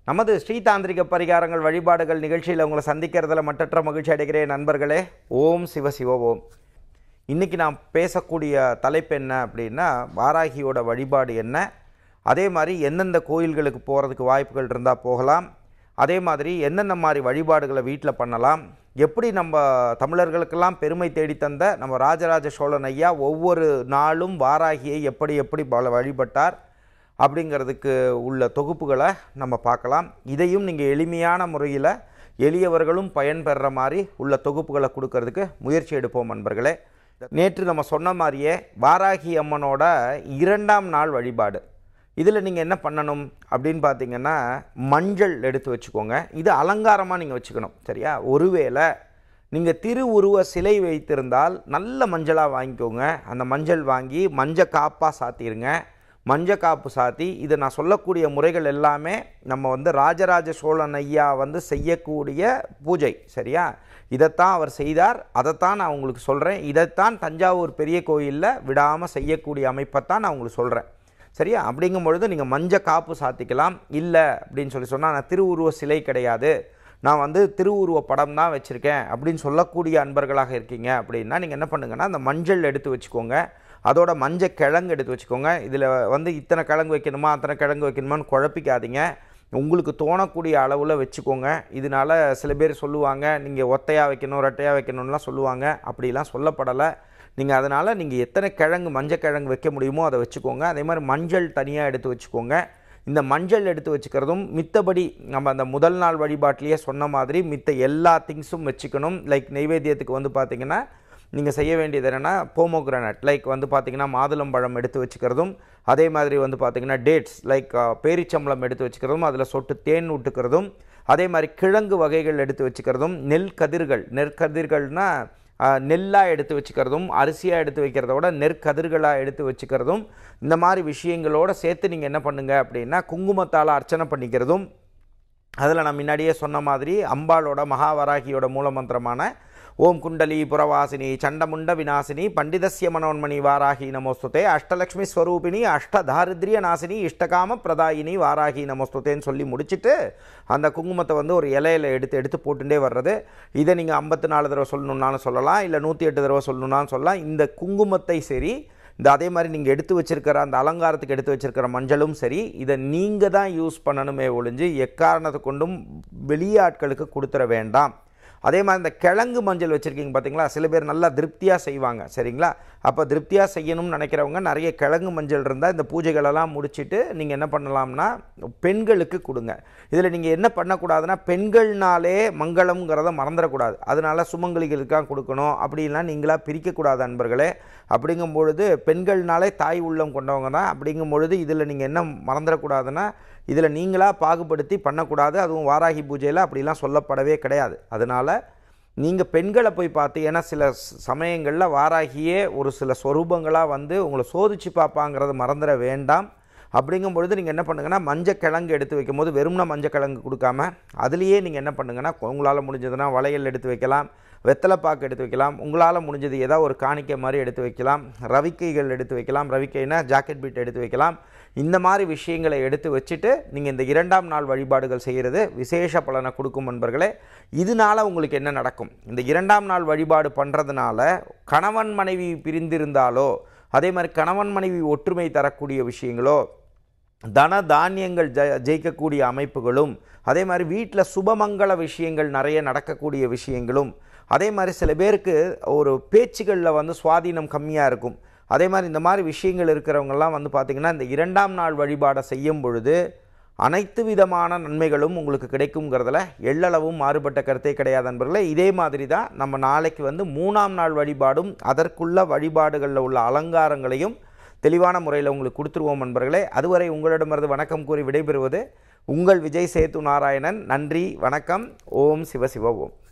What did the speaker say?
நமது ஸ்ரீதாந்திரிக பரிகாரங்கள் வழிபாடுகள் நிகழ்ச்சியில் உங்களை சந்திக்கிறதுல மட்டற்ற மகிழ்ச்சி அடைகிறேன் நண்பர்களே ஓம் சிவ சிவ ஓம் இன்றைக்கி நான் பேசக்கூடிய தலைப்பு என்ன அப்படின்னா வாராகியோட வழிபாடு என்ன அதே மாதிரி எந்தெந்த கோயில்களுக்கு போகிறதுக்கு வாய்ப்புகள் இருந்தால் போகலாம் அதே மாதிரி எந்தெந்த மாதிரி வழிபாடுகளை வீட்டில் பண்ணலாம் எப்படி நம்ம தமிழர்களுக்கெல்லாம் பெருமை தேடித்தந்த நம்ம ராஜராஜ சோழன் ஐயா ஒவ்வொரு நாளும் வாராகியை எப்படி எப்படி பல வழிபட்டார் அப்படிங்கிறதுக்கு உள்ள தொகுப்புகளை நம்ம பார்க்கலாம் இதையும் நீங்கள் எளிமையான முறையில் எளியவர்களும் பயன்பெற மாதிரி உள்ள தொகுப்புகளை கொடுக்கறதுக்கு முயற்சி எடுப்போம் நண்பர்களே நேற்று நம்ம சொன்ன மாதிரியே வாராகி அம்மனோட இரண்டாம் நாள் வழிபாடு இதில் நீங்கள் என்ன பண்ணணும் அப்படின்னு பார்த்தீங்கன்னா மஞ்சள் எடுத்து வச்சுக்கோங்க இது அலங்காரமாக நீங்கள் வச்சுக்கணும் சரியா ஒருவேளை நீங்கள் திருவுருவ சிலை வைத்திருந்தால் நல்ல மஞ்சளாக வாங்கிக்கோங்க அந்த மஞ்சள் வாங்கி மஞ்சள் காப்பாக சாத்திருங்க மஞ்சள் காப்பு சாத்தி இதை நான் சொல்லக்கூடிய முறைகள் எல்லாமே நம்ம வந்து ராஜராஜ சோழன் ஐயா வந்து செய்யக்கூடிய பூஜை சரியா இதைத்தான் அவர் செய்தார் அதைத்தான் நான் உங்களுக்கு சொல்கிறேன் இதைத்தான் தஞ்சாவூர் பெரிய கோயிலில் விடாமல் செய்யக்கூடிய அமைப்பைத்தான் நான் உங்களுக்கு சொல்கிறேன் சரியா அப்படிங்கும் பொழுது நீங்கள் மஞ்சள் காப்பு சாத்திக்கலாம் இல்லை அப்படின்னு சொல்லி சொன்னால் நான் திருவுருவ சிலை கிடையாது நான் வந்து திருவுருவ படம் தான் வச்சுருக்கேன் அப்படின்னு சொல்லக்கூடிய அன்பர்களாக இருக்கீங்க அப்படின்னா நீங்கள் என்ன பண்ணுங்கன்னா அந்த மஞ்சள் எடுத்து வச்சுக்கோங்க அதோட மஞ்சள் கிழங்கு எடுத்து வச்சுக்கோங்க இதில் வந்து இத்தனை கிழங்கு வைக்கணுமா அத்தனை கிழங்கு வைக்கணுமான்னு குழப்பிக்காதீங்க உங்களுக்கு தோணக்கூடிய அளவில் வச்சுக்கோங்க இதனால் சில பேர் சொல்லுவாங்க நீங்கள் ஒத்தையாக வைக்கணும் ரெட்டையாக வைக்கணும்லாம் சொல்லுவாங்க அப்படிலாம் சொல்லப்படலை நீங்கள் அதனால் நீங்கள் எத்தனை கிழங்கு மஞ்சள் கிழங்கு வைக்க முடியுமோ அதை வச்சுக்கோங்க அதே மாதிரி மஞ்சள் தனியாக எடுத்து வச்சுக்கோங்க இந்த மஞ்சள் எடுத்து வச்சுக்கிறதும் மித்தபடி நம்ம அந்த முதல் நாள் வழிபாட்டிலேயே சொன்ன மாதிரி மித்த எல்லா திங்ஸும் வச்சுக்கணும் லைக் நெய்வேத்தியத்துக்கு வந்து பார்த்திங்கன்னா நீங்கள் செய்ய வேண்டியது என்னென்னா போமோகிரானட் லைக் வந்து பார்த்திங்கன்னா மாதுளம்பழம் எடுத்து வச்சுக்கிறதும் அதே மாதிரி வந்து பார்த்திங்கன்னா டேட்ஸ் லைக் பேரிச்சம்பளம் எடுத்து வச்சுக்கிறதும் அதில் சொட்டு தேன் விட்டுக்கிறதும் அதே மாதிரி கிழங்கு வகைகள் எடுத்து வச்சுக்கிறதும் நெல் கதிர்கள் நெற்கதிர்கள்னால் நெல்லாக எடுத்து வச்சுக்கிறதும் அரிசியாக எடுத்து வைக்கிறத விட நெற்கதிர்களாக எடுத்து வச்சுக்கிறதும் இந்த மாதிரி விஷயங்களோட சேர்த்து நீங்கள் என்ன பண்ணுங்க அப்படின்னா குங்குமத்தால் அர்ச்சனை பண்ணிக்கிறதும் அதில் நான் முன்னாடியே சொன்ன மாதிரி அம்பாளோட மகாவராகியோட மூலமந்திரமான ஓம் குண்டலி புறவாசினி சண்டமுண்ட விநாசினி பண்டிதஸ்ய மனோன்மணி வாராகி நமோஸ்துதே அஷ்டலக்ஷ்மி ஸ்வரூபிணி அஷ்டதாரித்ரிய நாசினி இஷ்டகாம பிரதாயினி வாராகி நமோஸ்துதேன்னு சொல்லி முடிச்சுட்டு அந்த குங்குமத்தை வந்து ஒரு இலையில எடுத்து எடுத்து போட்டுட்டே வர்றது இதை நீங்கள் ஐம்பத்தி நாலு தடவை சொல்லணுன்னாலும் சொல்லலாம் இல்லை நூற்றி எட்டு தடவை சொல்லணுன்னாலும் சொல்லலாம் இந்த குங்குமத்தை சரி இந்த அதே மாதிரி நீங்கள் எடுத்து வச்சிருக்கிற அந்த அலங்காரத்துக்கு எடுத்து வச்சிருக்கிற மஞ்சளும் சரி இதை நீங்கள் தான் யூஸ் பண்ணணுமே ஒழிஞ்சு எக்காரணத்தை கொண்டும் வெளியாட்களுக்கு கொடுத்துட வேண்டாம் அதே மாதிரி இந்த கிழங்கு மஞ்சள் வச்சுருக்கீங்க பார்த்தீங்களா சில பேர் நல்லா திருப்தியாக செய்வாங்க சரிங்களா அப்போ திருப்தியாக செய்யணும்னு நினைக்கிறவங்க நிறைய கிழங்கு மஞ்சள் இருந்தால் இந்த பூஜைகளெல்லாம் முடிச்சுட்டு நீங்கள் என்ன பண்ணலாம்னா பெண்களுக்கு கொடுங்க இதில் நீங்கள் என்ன பண்ணக்கூடாதுன்னா பெண்கள்னாலே மங்களம்ங்கிறத மறந்துடக்கூடாது அதனால சுமங்கலிகளுக்காக கொடுக்கணும் அப்படின்லாம் நீங்களாக பிரிக்கக்கூடாது அன்பர்களே அப்படிங்கும் பொழுது பெண்கள்னாலே தாய் உள்ளம் கொண்டவங்க தான் அப்படிங்கும் பொழுது இதில் நீங்கள் என்ன மறந்துடக்கூடாதுன்னா இதில் நீங்களாக பாகுபடுத்தி பண்ணக்கூடாது அதுவும் வாராகி பூஜையில் அப்படிலாம் சொல்லப்படவே கிடையாது அதனால் நீங்கள் பெண்களை போய் பார்த்து ஏன்னா சில சமயங்களில் வாராகியே ஒரு சில ஸ்வரூபங்களாக வந்து உங்களை சோதிச்சு பார்ப்பாங்கிறத மறந்துட வேண்டாம் அப்படிங்கும் பொழுது நீங்கள் என்ன பண்ணுங்கன்னா மஞ்சள் கிழங்கு எடுத்து வைக்கும்போது வெறும்னா மஞ்சள் கிழங்கு கொடுக்காம அதுலேயே நீங்கள் என்ன பண்ணுங்கன்னா உங்களால் முடிஞ்சதுன்னா வளையல் எடுத்து வைக்கலாம் வெத்தலைப்பாக்கு எடுத்து வைக்கலாம் உங்களால் முடிஞ்சது ஏதாவது ஒரு காணிக்கை மாதிரி எடுத்து வைக்கலாம் ரவிக்கைகள் எடுத்து வைக்கலாம் ரவிக்கைனா ஜாக்கெட் பீட் எடுத்து வைக்கலாம் இந்த மாதிரி விஷயங்களை எடுத்து வச்சுட்டு நீங்கள் இந்த இரண்டாம் நாள் வழிபாடுகள் செய்கிறது விசேஷ பலனை கொடுக்கும் நண்பர்களே இதனால உங்களுக்கு என்ன நடக்கும் இந்த இரண்டாம் நாள் வழிபாடு பண்ணுறதுனால கணவன் மனைவி பிரிந்திருந்தாலோ அதே மாதிரி கணவன் மனைவி ஒற்றுமை தரக்கூடிய விஷயங்களோ தன தானியங்கள் ஜ ஜெயிக்கக்கூடிய அமைப்புகளும் அதே மாதிரி வீட்டில் சுபமங்கள விஷயங்கள் நிறைய நடக்கக்கூடிய விஷயங்களும் அதே மாதிரி சில பேருக்கு ஒரு பேச்சுகளில் வந்து சுவாதீனம் கம்மியாக இருக்கும் அதே மாதிரி இந்த மாதிரி விஷயங்கள் இருக்கிறவங்கெல்லாம் வந்து பார்த்திங்கன்னா இந்த இரண்டாம் நாள் வழிபாடை செய்யும் பொழுது அனைத்து விதமான நன்மைகளும் உங்களுக்கு கிடைக்குங்கிறதுல எள்ளளவும் மாறுபட்ட கருத்தே கிடையாது நண்பர்களே இதே மாதிரி தான் நம்ம நாளைக்கு வந்து மூணாம் நாள் வழிபாடும் அதற்குள்ள வழிபாடுகளில் உள்ள அலங்காரங்களையும் தெளிவான முறையில் உங்களுக்கு கொடுத்துருவோம் நண்பர்களே அதுவரை உங்களிடமிருந்து வணக்கம் கூறி விடைபெறுவது உங்கள் விஜய் சேத்து நாராயணன் நன்றி வணக்கம் ஓம் சிவ சிவ ஓம்